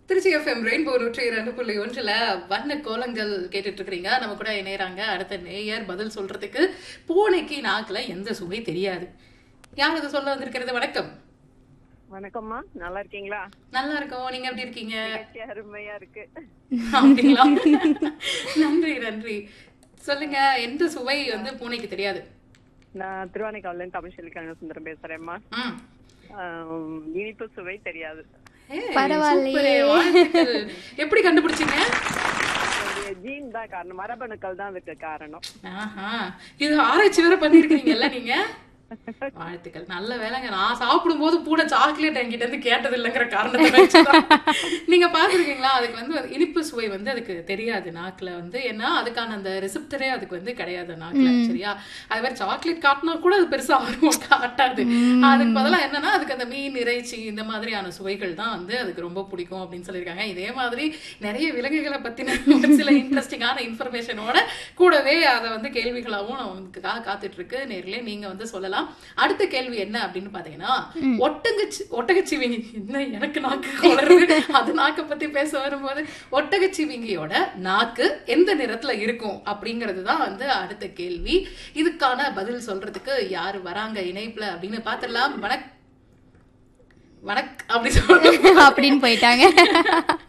Trichy FM rainbow நூற்றி இரண்டு புள்ளி ஒன்றுல வண்ண கோலங்கள் கேட்டுட்டு இருக்கிறீங்க நம்ம கூட இணையறாங்க அடுத்த நேயர் பதில் சொல்றதுக்கு பூனைக்கு நாக்குல எந்த சுவை தெரியாது யார் இது சொல்ல வந்திருக்கிறது வணக்கம் வணக்கம்மா நல்லா இருக்கீங்களா நல்லா இருக்கோம் நீங்க எப்படி இருக்கீங்க நிகழ்ச்சி அருமையா இருக்கு அப்படிங்களா நன்றி நன்றி சொல்லுங்க எந்த சுவை வந்து பூனைக்கு தெரியாது நான் திருவானைக்காவில இருந்து தமிழ்ச்செல்வி கண்ண சுந்தரம் பேசுறேம்மா ம். ஆம், இனிப்பு சுவை தெரியாது ஏய், பரவாயில்லையே. சூப்பரே, வாழ்த்துக்கள். எப்படி கண்டுபிடிச்சீங்க ஜீன் தான் காரணம் மரபணுக்கள் தான் அதுக்கு காரணம் ஆஹா இது ஆராய்ச்சி வேற பண்ணிருக்கீங்கல்ல நீங்க வாழ்த்துக்கள் நல்ல வேலைங்க நான் சாப்பிடும் போது பூனை சாக்லேட் என்கிட்ட இருந்து கேட்டது இல்லைங்கிற காரணத்தை வச்சுதான். நீங்க பாத்துருக்கீங்களா அதுக்கு வந்து இனிப்பு சுவை வந்து அதுக்கு தெரியாது நாக்குல வந்து ஏன்னா அதுக்கான அந்த ரிசிப்டரே அதுக்கு வந்து கிடையாது நாக்குல சரியா அது மாதிரி சாக்லேட் காட்டினா கூட அது பெருசா ஆர்வம் காட்டாது அதுக்கு பதிலா என்னன்னா அதுக்கு அந்த மீன் இறைச்சி இந்த மாதிரியான சுவைகள் தான் வந்து அதுக்கு ரொம்ப பிடிக்கும் அப்படின்னு சொல்லியிருக்காங்க இதே மாதிரி நிறைய விலங்குகளை பத்தின ஒரு சில இன்ட்ரெஸ்டிங்கான இன்ஃபர்மேஷனோட கூடவே அதை வந்து கேள்விகளாகவும் நமக்கு காத்துட்டு இருக்கு நேர்லயே நீங்க வந்து சொல்லலாம் அடுத்த கேள்வி என்ன அப்படின்னு பாத்தீங்கன்னா ஒட்டகச்சி ஒட்டகச்சிவிங்கி என்ன எனக்கு நாக்கு வளருது அது நாக்கை பத்தி பேச வரும்போது ஒட்டகச்சிவிங்கியோட நாக்கு எந்த நிறத்துல இருக்கும் அப்படிங்கிறது தான் வந்து அடுத்த கேள்வி இதுக்கான பதில் சொல்றதுக்கு யாரு வராங்க இணைப்புல அப்படின்னு பாத்திரலாம் வணக் வணக் அப்படி சொல்லுங்க அப்படின்னு போயிட்டாங்க